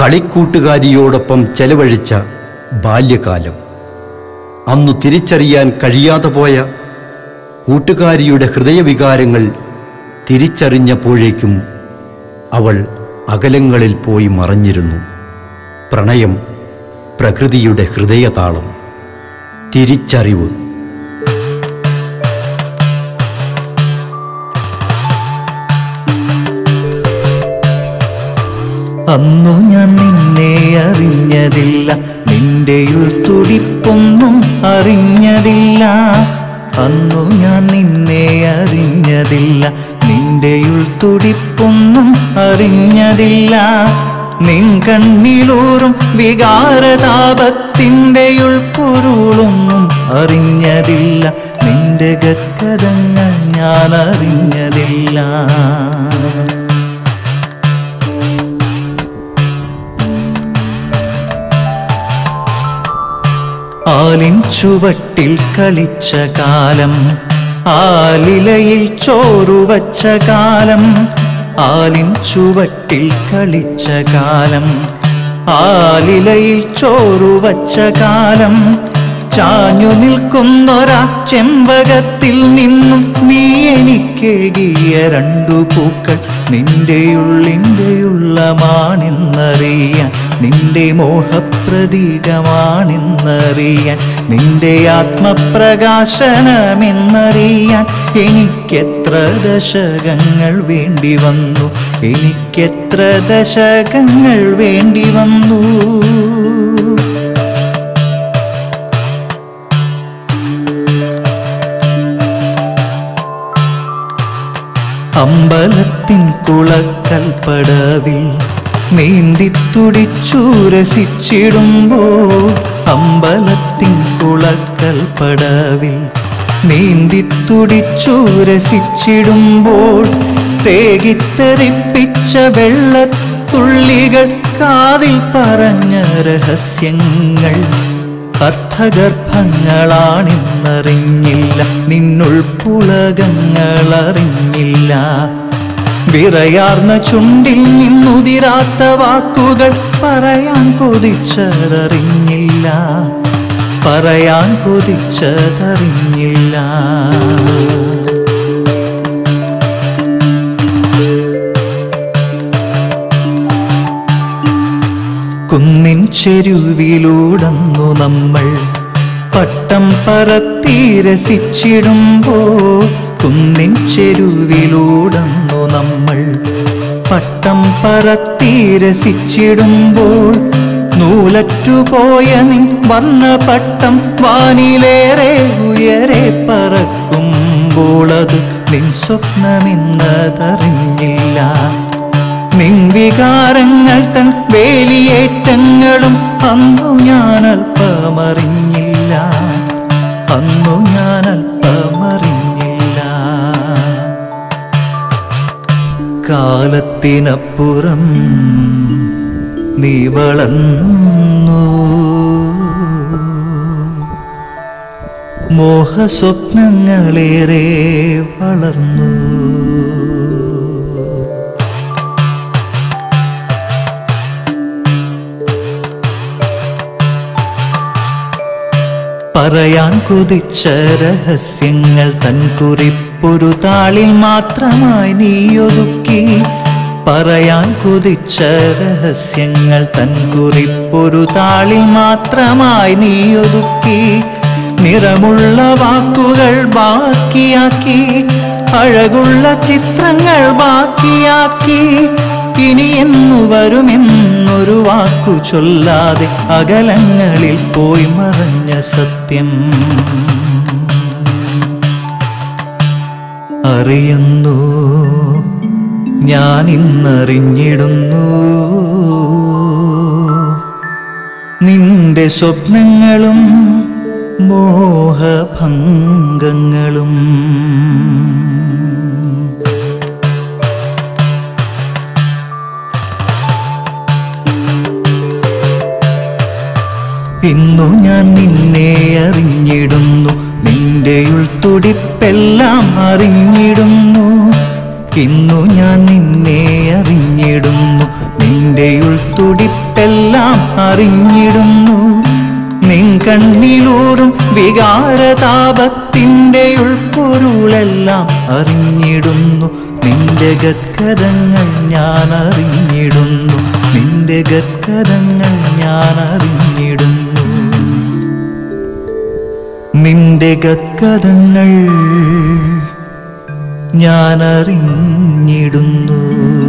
കളിക്കൂട്ടുകാരിയോടൊപ്പം ചെലവഴിച്ച ബാല്യകാലം അന്നു തിരിച്ചറിയാൻ കഴിയാതെ പോയ കൂട്ടുകാരിയുടെ ഹൃദയവികാരങ്ങൾ തിരിച്ചറിഞ്ഞപ്പോഴേക്കും അവൾ അകലങ്ങളിൽ പോയി മറഞ്ഞിരുന്നു പ്രണയം പ്രകൃതിയുടെ ഹൃദയതാളം തിരിച്ചറിവ് അന്നു ഞാൻ നിന്നെ അറിഞ്ഞതില്ല നിന്റെ ഉൾത്തുടിപ്പൊന്നും അറിഞ്ഞതില്ല അന്നു ഞാൻ നിന്നെ അറിഞ്ഞതില്ല നിന്റെ ഉൾത്തുടിപ്പൊന്നും അറിഞ്ഞതില്ല നിൻ കണ്ണിലൂറും വികാരതാപത്തിൻ്റെ ഉൾപ്പൊരുളൊന്നും അറിഞ്ഞതില്ല നിന്റെ ഗദ്ഗതങ്ങൾ ഞാൻ അറിഞ്ഞതില്ല ആലിൻ ചുവട്ടിൽ കളിച്ച കാലം ആലിലയിൽ ചോറുവച്ച കാലം ആലിൻ ചുവട്ടിൽ കളിച്ച കാലം ആലിലയിൽ ചോറുവച്ച കാലം ചാഞ്ഞു നിൽക്കുന്നൊരാ ചെമ്പകത്തിൽ നിന്നും നീ എനിക്കേകിയ രണ്ടു പൂക്കൾ നിന്റെ ഉള്ളിൻ്റെ ഉള്ളമാണെന്നറിയാൻ നിന്റെ മോഹപ്രതീകമാണെന്നറിയാൻ നിന്റെ ആത്മപ്രകാശനമെന്നറിയാൻ എനിക്കെത്ര ദശകങ്ങൾ വേണ്ടി വന്നു എനിക്കെത്ര ദശകങ്ങൾ വേണ്ടി വന്നു അമ്പലത്തിൻ കുളക്കൽപ്പടവിൽ നീന്തി തുടിച്ചു രസിച്ചിടുമ്പോൾ അമ്പലത്തിൻ കുളക്കൽപ്പടവിൽ നീന്തി തുടിച്ചു രസിച്ചിടുമ്പോൾ തേകിത്തെറിപ്പിച്ച വെള്ളത്തുള്ളികൾ കാതിൽ പറഞ്ഞ രഹസ്യങ്ങൾ അർത്ഥഗർഭങ്ങളാണെന്നറിഞ്ഞില്ല നിന്നുൾ പുളകങ്ങളറിഞ്ഞില്ല വിറയാർന്ന ചുണ്ടിൽ നിന്നുതിരാത്ത വാക്കുകൾ പറയാൻ കൊതിച്ചതറിഞ്ഞില്ല പറയാൻ കൊതിച്ചതറിഞ്ഞില്ല കുന്നിൻ ചെരുവിലൂടന്നു നമ്മൾ പട്ടം പറത്തി രസിച്ചിടുമ്പോൾ കുന്നിൻ ചെരുവിലൂടന്നു നമ്മൾ പട്ടം പറത്തി രസിച്ചിടുമ്പോൾ നൂലറ്റുപോയ നിൻ വർണ്ണപട്ടം വാനിലേറെ ഉയരെ പറക്കുമ്പോൾ അത് നിൻ സ്വപ്നമെന്നതറിഞ്ഞില്ല നിൻ വികാരങ്ങൾ തൻ വേലിയേറ്റങ്ങളും അന്നു ഞാൻ അല്പമറിഞ്ഞില്ല അന്നു ഞാൻ അല്പമറിഞ്ഞില്ല കാലത്തിനപ്പുറം നീ വളർന്നു മോഹസ്വപ്നങ്ങളേറെ വളർന്നു പറയാൻ കൊതിച്ച രഹസ്യങ്ങൾ തൻ കുറിപ്പൊരു താളിൽ മാത്രമായി നീ ഒതുക്കി പറയാൻ കൊതിച്ച രഹസ്യങ്ങൾ തൻ കുറിപ്പൊരു താളിൽ മാത്രമായി നീ ഒതുക്കി നിറമുള്ള വാക്കുകൾ ബാക്കിയാക്കി അഴകുള്ള ചിത്രങ്ങൾ ബാക്കിയാക്കി ഇനി എന്നു വരുമെന്നൊരു വാക്കു ചൊല്ലാതെ അകലങ്ങളിൽ പോയി മറഞ്ഞ സത്യം അറിയുന്നു ഞാൻ ഇന്നറിഞ്ഞിടുന്നു നിന്റെ സ്വപ്നങ്ങളും മോഹഭംഗങ്ങളും ഇന്നു ഞാൻ നിന്നെ അറിഞ്ഞിടുന്നു നിന്റെ ഉൾത്തുടിപ്പെല്ലാം അറിഞ്ഞിടുന്നു ഇന്നു ഞാൻ നിന്നെ അറിഞ്ഞിടുന്നു നിന്റെ ഉൾത്തുടിപ്പെല്ലാം അറിഞ്ഞിടുന്നു നിൻ കണ്ണിലൂറും വികാരതാപത്തിൻ്റെ ഉൾപ്പൊരുളെല്ലാം അറിഞ്ഞിടുന്നു നിന്റെ ഗദ്ഗതങ്ങൾ ഞാൻ അറിഞ്ഞിടുന്നു നിന്റെ ഗദ്ഗതങ്ങൾ ഞാൻ അറിഞ്ഞിടുന്നു നിന്റെ ഗദ്ഗതങ്ങൾ ഞാൻ അറിഞ്ഞിടുന്നു